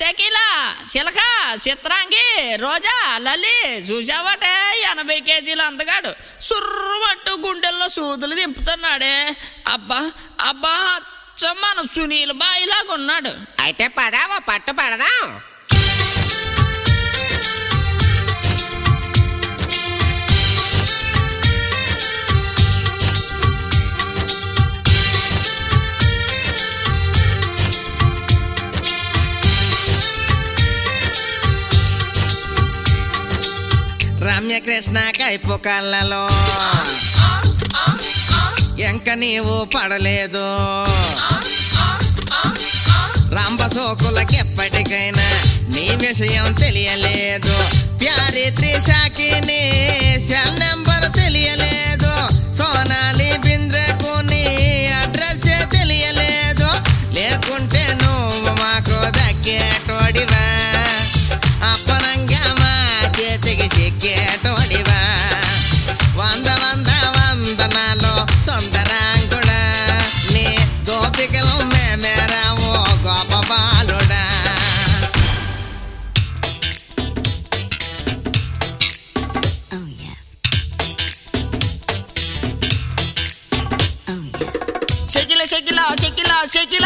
షకీల శిలక చిత్రాంగి రోజా లలి చూసావటే ఎనభై కేజీల అందగాడు సుర్రమట్టు గుండెల్లో సూదులు దింపుతున్నాడే అబ్బా అబ్బా అచ్చం మన సునీల్ బాయిలాగా ఉన్నాడు అయితే పదావో పట్టు పడదాం రమ్యకృష్ణ కైపు కళ్ళలో ఎంక నీవు పడలేదు రంభసోకులకి ఎప్పటికైనా నీ విషయం తెలియలేదు ప్యారి త్రిషాకి నీ సెల్ నెంబర్ తెలియలేదు సోనాలి బింద్రకు నీ అడ్రస్ తెలియలేదు లేకుంటే నువ్వు మాకు దక్కేటోడివా అప్పనంగా మా చేతికి సిక్కేటోడివా వంద వంద వందనాలు సుందరాంగుడా నీ గోపికలు మేమేరావు గోప బాలుడా Oh, yes. Oh, yes. షకిల షకిల షకిల షకిల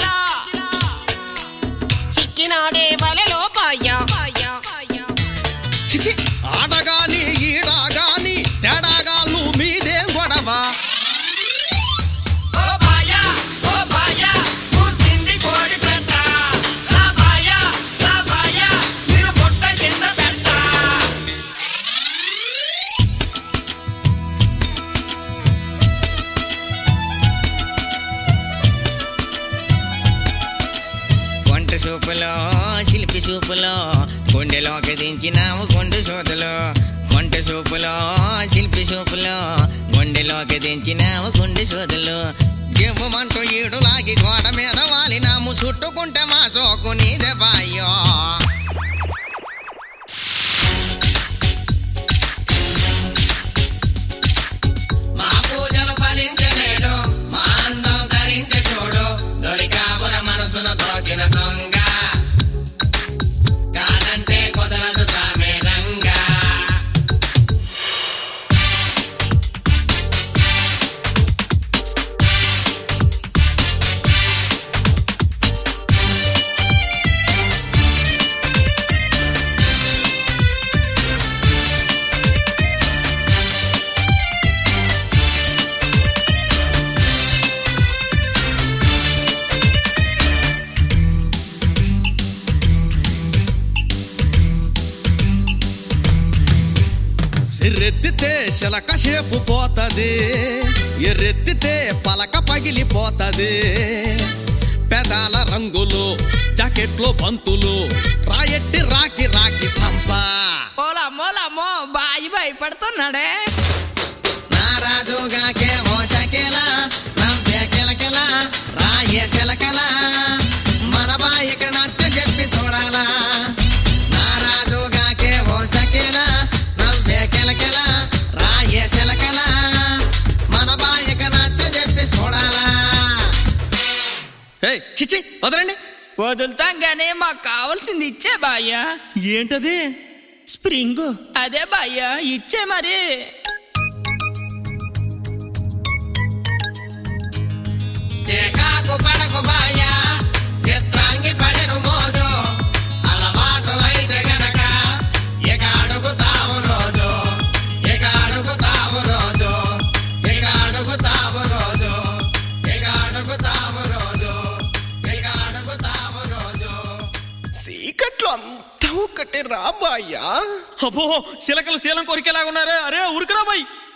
చిక్కినాడే వలలో పాయ్యా చిచి ఆడగాని ఈడగాని తేడాగాళ్ళు మీదేం గొడవ ఓ బాయా ఓ బాయా కూసింది కోడి పెట్ట రా బాయా రా బాయా నిన్ను పొట్ట కింద పెట్ట వంట సూపులో శిల్పి సూపులో గుండెలోకి దించినావు గుండు సోదులో వంట సూపులో శిల్పి సూపులో గుండెలోకి దించినావు గుండె సోదులు గివ్వమంటూ ఈడులాగి గోడ మీద వాలినాము చుట్టుకుంటే మా సోకు నీదే బాయ్యో మా పూజలు ఫలించలేడు మా అందం ధరించే చూడు దొరికాపుర మనసును తోచిన దొంగ కాదంటే కుదరదు సామే రంగా సిర్రెత్తితే శలక షేపు పోతది ఎర్రెత్తితే పలక పగిలిపోతది పెదాల రంగులు జాకెట్లో బంతులు రాయెట్టి రాకి రాకి సంపా ఓలమ్మో లమ్మో బాయి భయపడుతున్నాడే నారాజుగాకే ఓ షకెల నవ్వే కెలకెల రాయే శిలకల మన బాయిక నచ్చ చెప్పి చూడాలా నారాజుగాకే ఓ షకెల నవ్వే కెలకెల రాయే శిలకల మన బాయిక నచ్చ చెప్పి చూడాలా ఏయ్ చిచి వదలండి వదులుతాం గానీ మాకు కావాల్సింది ఇచ్చే బాయ్యా ఏంటది స్ప్రింగ్ అదే బాయ్యా ఇచ్చే మరి చికాకు పడకు బాయా చిత్రాంగి పడెను మోజు అలవాటు అయితే గనక ఇక అడుగుతావు రోజు ఇక అడుగుతావు రోజు ఇక అడుగుతావు రోజు ఇక అడుగుతావు రోజు ఇక అడుగుతావు రోజు చీకట్లో అంతా ఒకటి రాబాయ్యా అబ్బో శిలకలు శీలం కొరికేలాగా ఉన్నారే అరే ఉరికరా బాయ్